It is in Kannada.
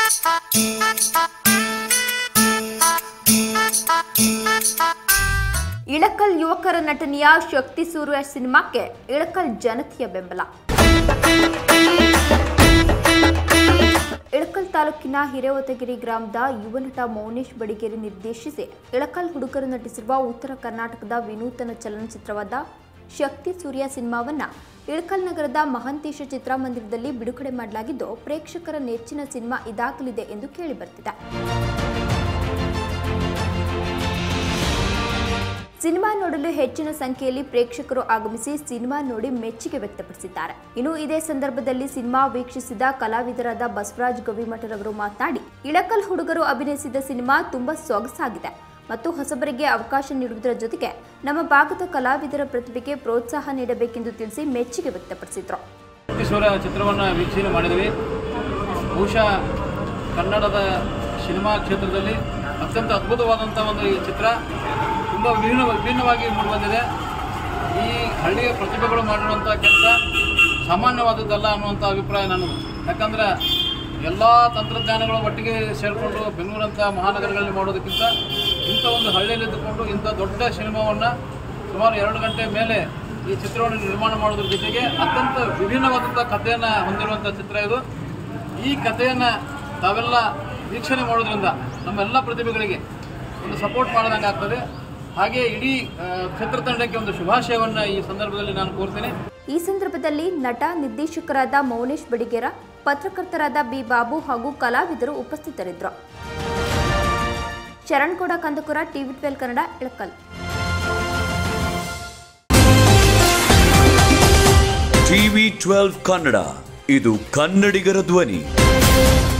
ಇಳಕಲ್ ಯುವಕರ ನಟನೆಯ ಶಕ್ತಿ ಸೂರ್ಯ ಸಿನಿಮಾಕ್ಕೆ ಇಳಕಲ್ ಜನತೆಯ ಬೆಂಬಲ ಇಳಕಲ್ ತಾಲೂಕಿನ ಹಿರೇವತಗಿರಿ ಗ್ರಾಮದ ಯುವ ನಟ ಮೌನೇಶ್ ಬಡಿಗೇರಿ ನಿರ್ದೇಶಿಸಿ ಇಳಕಲ್ ಹುಡುಗರು ನಟಿಸಿರುವ ಉತ್ತರ ಕರ್ನಾಟಕದ ವಿನೂತನ ಚಲನಚಿತ್ರವಾದ ಶಕ್ತಿ ಸೂರ್ಯ ಸಿನಿಮಾವನ್ನ ಇಳಕಲ್ ನಗರದ ಮಹಂತೇಶ ಚಿತ್ರಮಂದಿರದಲ್ಲಿ ಬಿಡುಗಡೆ ಮಾಡಲಾಗಿದ್ದು ಪ್ರೇಕ್ಷಕರ ನೆಚ್ಚಿನ ಸಿನಿಮಾ ಇದಾಗಲಿದೆ ಎಂದು ಕೇಳಿಬರ್ತಿದೆ ಸಿನಿಮಾ ನೋಡಲು ಹೆಚ್ಚಿನ ಸಂಖ್ಯೆಯಲ್ಲಿ ಪ್ರೇಕ್ಷಕರು ಆಗಮಿಸಿ ಸಿನಿಮಾ ನೋಡಿ ಮೆಚ್ಚುಗೆ ವ್ಯಕ್ತಪಡಿಸಿದ್ದಾರೆ ಇನ್ನು ಇದೇ ಸಂದರ್ಭದಲ್ಲಿ ಸಿನಿಮಾ ವೀಕ್ಷಿಸಿದ ಕಲಾವಿದರಾದ ಬಸವರಾಜ್ ಗವಿಮಠರವರು ಮಾತನಾಡಿ ಇಳಕಲ್ ಹುಡುಗರು ಅಭಿನಯಿಸಿದ ಸಿನಿಮಾ ತುಂಬಾ ಸೊಗಸಾಗಿದೆ ಮತ್ತು ಹೊಸಬರಿಗೆ ಅವಕಾಶ ನೀಡುವುದರ ಜೊತೆಗೆ ನಮ್ಮ ಭಾಗದ ಕಲಾವಿದರ ಪ್ರತಿಭೆಗೆ ಪ್ರೋತ್ಸಾಹ ನೀಡಬೇಕೆಂದು ತಿಳಿಸಿ ಮೆಚ್ಚುಗೆ ವ್ಯಕ್ತಪಡಿಸಿದರು ಸೂರ್ಯ ಚಿತ್ರವನ್ನು ವೀಕ್ಷಣೆ ಮಾಡಿದ್ವಿ ಬಹುಶಃ ಕನ್ನಡದ ಸಿನಿಮಾ ಕ್ಷೇತ್ರದಲ್ಲಿ ಅತ್ಯಂತ ಅದ್ಭುತವಾದಂಥ ಒಂದು ಈ ಚಿತ್ರ ತುಂಬ ವಿಭಿನ್ನ ವಿಭಿನ್ನವಾಗಿ ಮೂಡಿಬಂದಿದೆ ಈ ಹಳ್ಳಿಯ ಪ್ರತಿಭೆಗಳು ಮಾಡಿರುವಂಥ ಕೆಲಸ ಸಾಮಾನ್ಯವಾದದ್ದಲ್ಲ ಅನ್ನುವಂಥ ಅಭಿಪ್ರಾಯ ನಾನು ಯಾಕಂದರೆ ಎಲ್ಲ ತಂತ್ರಜ್ಞಾನಗಳು ಒಟ್ಟಿಗೆ ಸೇರಿಕೊಂಡು ಬೆಂಗಳೂರಂಥ ಮಹಾನಗರಗಳಲ್ಲಿ ಮಾಡೋದಕ್ಕಿಂತ ಇಂಥ ಒಂದು ಹಳ್ಳಿಯಲ್ಲಿದ್ದುಕೊಂಡು ಇಂಥ ದೊಡ್ಡ ಸಿನಿಮಾವನ್ನು ಸುಮಾರು ಎರಡು ಗಂಟೆ ಮೇಲೆ ಈ ಚಿತ್ರವನ್ನು ನಿರ್ಮಾಣ ಮಾಡೋದ್ರ ಜೊತೆಗೆ ಅತ್ಯಂತ ವಿಭಿನ್ನವಾದಂಥ ಕಥೆಯನ್ನು ಹೊಂದಿರುವಂಥ ಚಿತ್ರ ಇದು ಈ ಕಥೆಯನ್ನು ತಾವೆಲ್ಲ ವೀಕ್ಷಣೆ ಮಾಡೋದ್ರಿಂದ ನಮ್ಮೆಲ್ಲ ಪ್ರತಿಭೆಗಳಿಗೆ ಒಂದು ಸಪೋರ್ಟ್ ಮಾಡಿದಂಗೆ ಆಗ್ತದೆ ಹಾಗೆ ಇಡೀ ಆ, ಚಿತ್ರತಂಡಕ್ಕೆ ಒಂದು ಶುಭಾಶಯವನ್ನು ಈ ಸಂದರ್ಭದಲ್ಲಿ ನಾನು ಕೋರ್ತೀನಿ ಈ ಸಂದರ್ಭದಲ್ಲಿ ನಟ ನಿರ್ದೇಶಕರಾದ ಮೌನೇಶ್ ಬಡಿಗೇರ ಪತ್ರಕರ್ತರಾದ ಬಿ ಬಾಬು ಹಾಗೂ ಕಲಾವಿದರು ಉಪಸ್ಥಿತರಿದ್ದರು Sharangouda Kandakura TV twelve Kannada Ilkal TV twelve Kannada ಇದು ಕನ್ನಡಿಗರ ಧ್ವನಿ